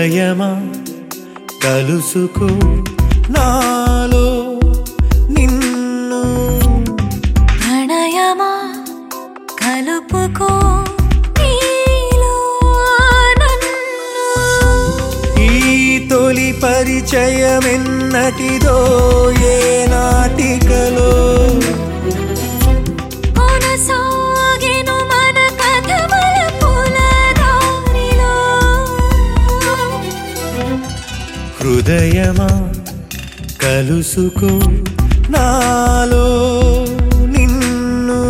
హృదయమా కలుసుకో నాలో నిన్ను ప్రణయమా కలుపుకో నీలో నన్ను ఈ తొలి పరిచయమెన్నటిదో ఏ నాటికలో కొనసాగెను మన కథ మలుపుల దారిలో. హృదయమా కలుసుకో నాలో నిన్ను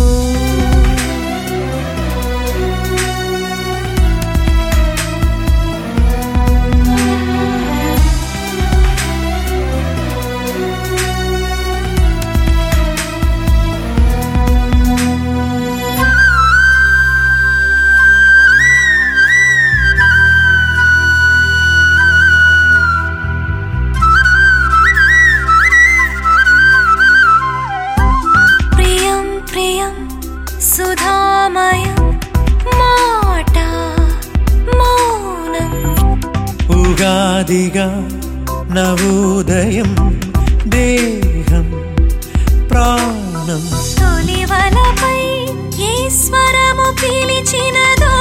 ప్రియం ప్రియం సుధామయం మాట మౌనం ఉగాదిగా నవోదయం దేహం ప్రాణం తొలివలపై ఈశ్వరము పిలిచినదో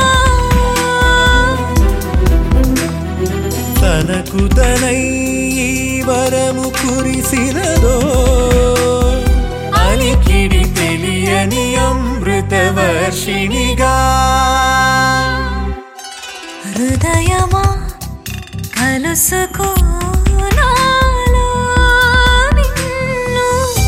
తనకు తనై ఈ వరము కురిసినదో అలికిడి తెలియని అమృత వర్షిణిగా హృదయమా కలుసుకో నాలో నిన్ను.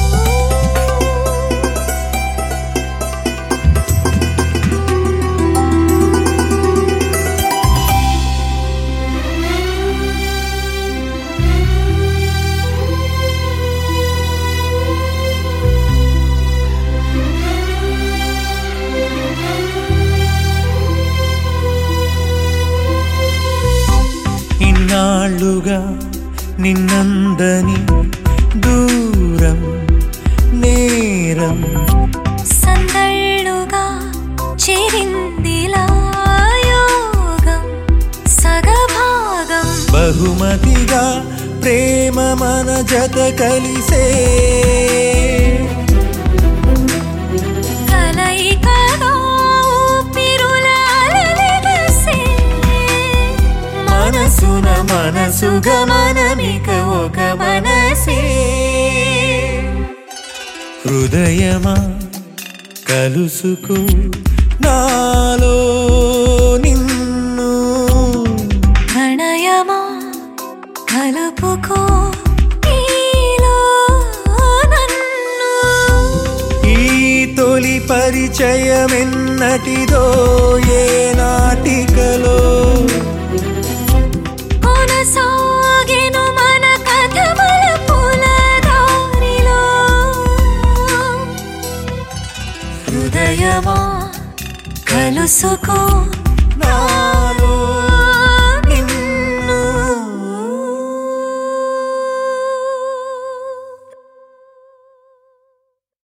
ఇన్నాళ్ళుగా నిన్నందని దూరం నేరం సందళ్ళుగా చేరిందిలా యోగం సగభాగం బహుమతిగా ప్రేమ మన జత కలిసే కలయికగా ఊపిరుల అలలెగసే. మనసున మనసుగా మనమిక ఒక మనసే హృదయమా కలుసుకో నాలో నిన్ను ప్రణయమా కలుపుకో నీలో నన్ను. ఈ తొలి పరిచయమెన్నటిదో ఏ నాటికలో కొనసాగెను మన కథ మలుపుల దారిలో. హృదయమా కలుసుకో